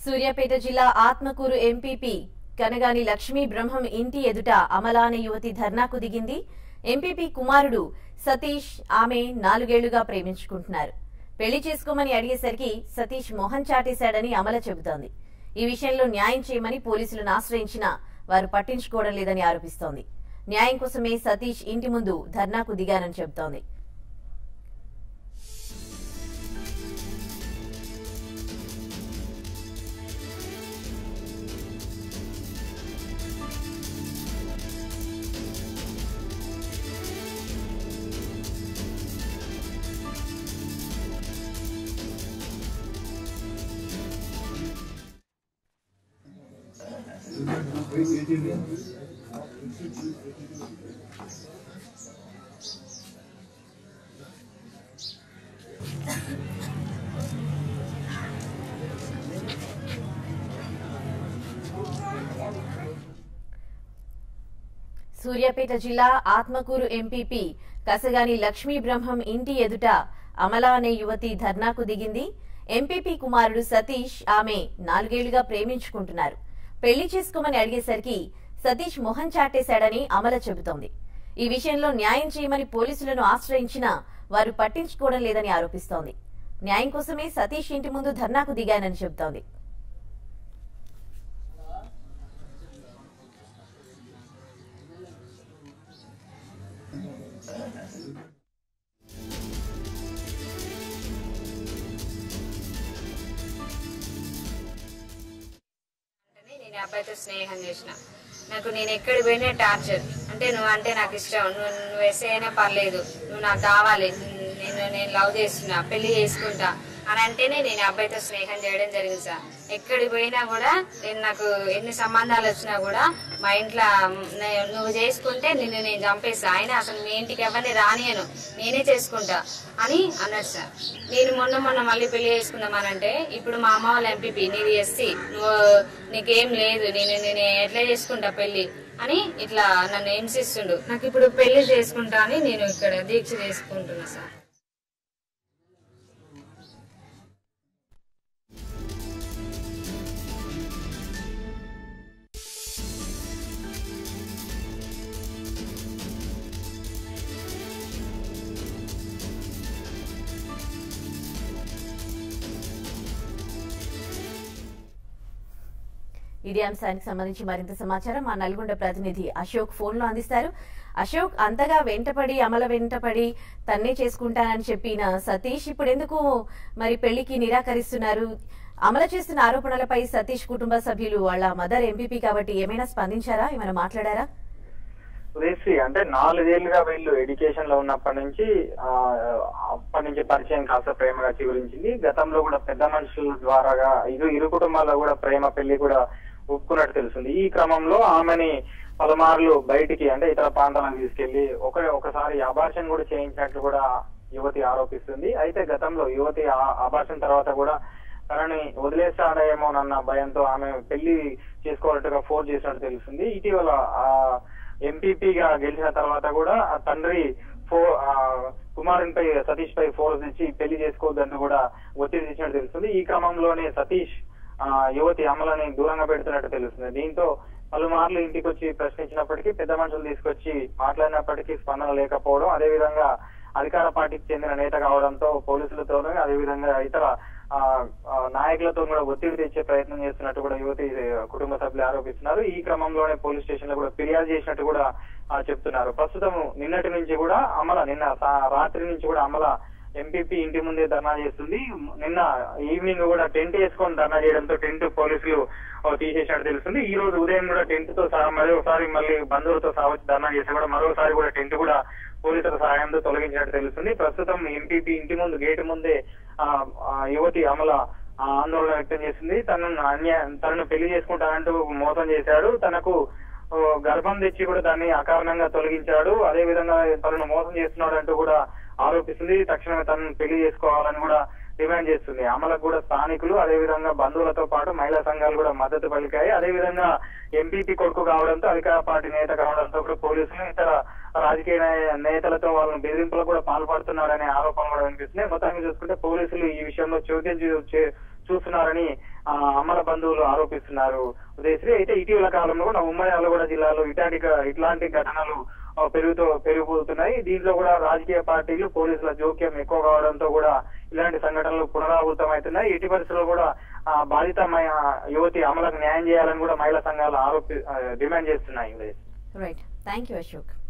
సూర్యాపేట జిల్లా ఆత్మకూరు ఎంపీపీ కనగాని లక్ష్మీ బ్రహ్మం ఇంటి ఎదుట అమలా అనే యువతి ధర్నాకు దిగింది ఎంపీపీ కుమారుడు సతీష్ ఆమె నాలుగేళ్లుగా ప్రేమించుకుంటున్నారు పెళ్లి చేసుకోమని అడిగేసరికి సతీష్ మొహం చాటేశాడని అమల చెబుతోంది ఈ విషయంలో న్యాయం చేయమని పోలీసులను ఆశ్రయించినా వారు పట్టించుకోవడం లేదని ఆరోపిస్తోంది న్యాయం కోసమే సతీష్ ఇంటి ముందు ధర్నాకు దిగానని చెబుతోంది సూర్యాపేట జిల్లా ఆత్మకూరు ఎంపీపీ కసగాని లక్ష్మీ బ్రహ్మం ఇంటి ఎదుట అమల అనే యువతి ధర్నాకు దిగింది ఎంపీపీ కుమారుడు సతీష్ ఆమె నాలుగేళ్లుగా ప్రేమించుకుంటున్నారు పెళ్లి చేసుకోమని అడిగేసరికి సతీష్ మొహం చాటేశాడని అమల చెబుతోంది ఈ విషయంలో న్యాయం చేయమని పోలీసులను ఆశ్రయించినా వారు పట్టించుకోవడం లేదని ఆరోపిస్తోంది న్యాయం కోసమే సతీష్ ఇంటి ముందు ధర్నాకు దిగానని చెబుతోంది అంటే నేను ఈ అబ్బాయితో స్నేహం చేసిన నాకు నేను ఎక్కడికి పోయినా టార్చర్ అంటే నువ్వు అంటే నాకు ఇష్టం నువ్వు నువ్వు ఎస్ఐ అయినా పర్లేదు నువ్వు నాకు కావాలి నేను నేను లవ్ చేస్తున్నా పెళ్లి చేసుకుంటా అని అంటేనే నేను ఈ అబ్బాయితో స్నేహం చేయడం జరిగింది సార్ ఎక్కడికి పోయినా కూడా నేను నాకు ఎన్ని సంబంధాలు వచ్చినా కూడా మా ఇంట్లో నే- నువ్వు చేసుకుంటే నిన్ను నేను చంపేస్తా ఆయన అసలు మీ ఇంటికి ఎవరిని రానియను నేనే చేసుకుంటా అని అన్నాడు సార్ నేను మొన్న మొన్న మళ్ళీ పెళ్లి చేసుకుందామనంటే ఇప్పుడు మా అమ్మ వాళ్ళ ఎంపీపీ నీది ఎస్సీ నువ్వు నీకేం లేదు నేను నేను ఎట్లా చేసుకుంటా పెళ్లి అని ఇట్లా నన్ను హింసిస్తుండు నాకు ఇప్పుడు పెళ్లి చేసుకుంటా అని నేను ఇక్కడ దీక్ష చేసుకుంటున్నా సార్ ఇదే అంశానికి సంబంధించి మరింత సమాచారం మా నల్గొండ ప్రతినిధి అశోక్ ఫోన్ లో అందిస్తారు అశోక్ అంతగా వెంటపడి అమల వెంటపడి తన్నే చేసుకుంటానని చెప్పిన సతీష్ ఇప్పుడు ఎందుకు మరి పెళ్లికి నిరాకరిస్తున్నారు అమల చేస్తున్న ఆరోపణలపై సతీష్ కుటుంబ సభ్యులు వాళ్ళ మదర్ ఎంపీపీ కాబట్టి ఏమైనా స్పందించారా ఏమైనా మాట్లాడారా సురేష్ అంటే నాలుగేళ్లుగా వీళ్ళు ఎడ్యుకేషన్ లో ఉన్నప్పటి నుంచి ఆ, అప్పటి నుంచి పరిచయం కాస్త ప్రేమగా చిగురించింది గతంలో కూడా పెద్ద మనుషుల ద్వారాగా ఇరు ఇరు కుటుంబాల్లో కూడా ప్రేమ పెళ్లి కూడా ఒప్పుకున్నట్టు తెలుస్తుంది ఈ క్రమంలో ఆమెని పలుమార్లు బయటికి అంటే ఇతర ప్రాంతాలకు తీసుకెళ్లి ఒక ఒకసారి అబార్షన్ కూడా చేయించినట్లు కూడా యువతి ఆరోపిస్తుంది అయితే గతంలో యువతి అబార్షన్ తర్వాత కూడా తనని వదిలేస్తాడేమోనన్న భయంతో ఆమె పెళ్లి చేసుకోవాలంటగా ఫోర్స్ చేసినట్టు తెలుస్తుంది ఇటీవల ఆ ఎంపీపీగా గెలిచిన తర్వాత కూడా ఆ తండ్రి ఫో ఆ కుమారునిపై సతీష్ పై ఫోర్స్ ఇచ్చి పెళ్లి చేసుకోవద్దని కూడా ఒత్తిడి తెచ్చినట్టు తెలుస్తుంది ఈ క్రమంలోనే సతీష్ ఆ యువతి అమలని దూరంగా పెడుతున్నట్టు తెలుస్తుంది దీంతో పలుమార్లు ఇంటికి వచ్చి ప్రశ్నించినప్పటికీ పెద్ద మనుషులు తీసుకొచ్చి మాట్లాడినప్పటికీ స్పందన లేకపోవడం అదేవిధంగా అధికార పార్టీకి చెందిన నేత కావడంతో పోలీసులతోనూ అదేవిధంగా ఇతర ఆ, ఆ, నాయకులతో కూడా ఒత్తిడి తెచ్చే ప్రయత్నం చేస్తున్నట్టు కూడా యువతి ఆ, కుటుంబ సభ్యులు ఆరోపిస్తున్నారు ఈ క్రమంలోనే పోలీస్ స్టేషన్ లో కూడా ఫిర్యాదు చేసినట్టు కూడా ఆ, చెప్తున్నారు ప్రస్తుతం నిన్నటి నుంచి కూడా అమల నిన్న సా- రాత్రి నుంచి కూడా అమల ఎంపీపీ ఇంటి ముందే ధర్నా చేస్తుంది నిన్న ఈవినింగ్ కూడా టెంట్ వేసుకొని ధర్నా చేయడంతో టెంట్ పోలీసులు ఆ, తీసేసినట్టు తెలుస్తుంది ఈ రోజు ఉదయం కూడా టెంట్ తో సహా మరోసారి మళ్ళీ బంధువులతో సహా వచ్చి ధర్నా చేసి కూడా మరోసారి కూడా టెంట్ కూడా పోలీసుల సహాయంతో తొలగించినట్టు తెలుస్తుంది ప్రస్తుతం ఎంపీపీ ఇంటి ముందు గేటు ముందే ఆ, ఆ యువతి అమల ఆ, ఆందోళన వ్యక్తం చేసింది తనను అన్య తనను పెళ్లి చేసుకుంటానంటూ మోసం చేశాడు తనకు ఓ, గర్భం తెచ్చి కూడా దాన్ని అకారణంగా తొలగించాడు అదే విధంగా తనను మోసం చేస్తున్నాడు అంటూ కూడా ఆరోపిస్తుంది తక్షణమే తనను పెళ్లి చేసుకోవాలని కూడా డిమాండ్ చేస్తుంది అమలకు కూడా స్థానికులు అదే విధంగా బంధువులతో పాటు మహిళా సంఘాలు కూడా మద్దతు పలికాయి అదే విధంగా ఎంపీపీ కొడుకు కావడంతో అధికార పార్టీ నేత కావడంతో కూడా పోలీసులు ఇతర రాజకీయ నే- నేతలతో వాళ్ళని బెదిరింపులకు కూడా పాల్పడుతున్నారనే ఆరోపణలు కూడా వినిపిస్తున్నాయి మొత్తానికి చూసుకుంటే పోలీసులు ఈ విషయంలో చోద్యం చూ- చే- చూస్తున్నారని ఆ, అమల బంధువులు ఆరోపిస్తున్నారు ఉదయశ్రీ అయితే ఇటీవల కాలంలో కూడా ఉమ్మడి నల్గొండ జిల్లాలో ఇట్లాంటి గ- ఇట్లాంటి ఘటనలు ఆ, పెరుగుతూ పెరిగిపోతున్నాయి దీంట్లో కూడా రాజకీయ పార్టీలు పోలీసుల జోక్యం ఎక్కువ కావడంతో కూడా ఇలాంటి సంఘటనలు పునరావృతం అవుతున్నాయి ఇటు పరిస్థితుల్లో కూడా ఆ, బాధితమైన యువతి అమలకు న్యాయం చేయాలని కూడా మహిళా సంఘాలు ఆరోపి ఆ, డిమాండ్ చేస్తున్నాయి Udayashri right thank you Ashok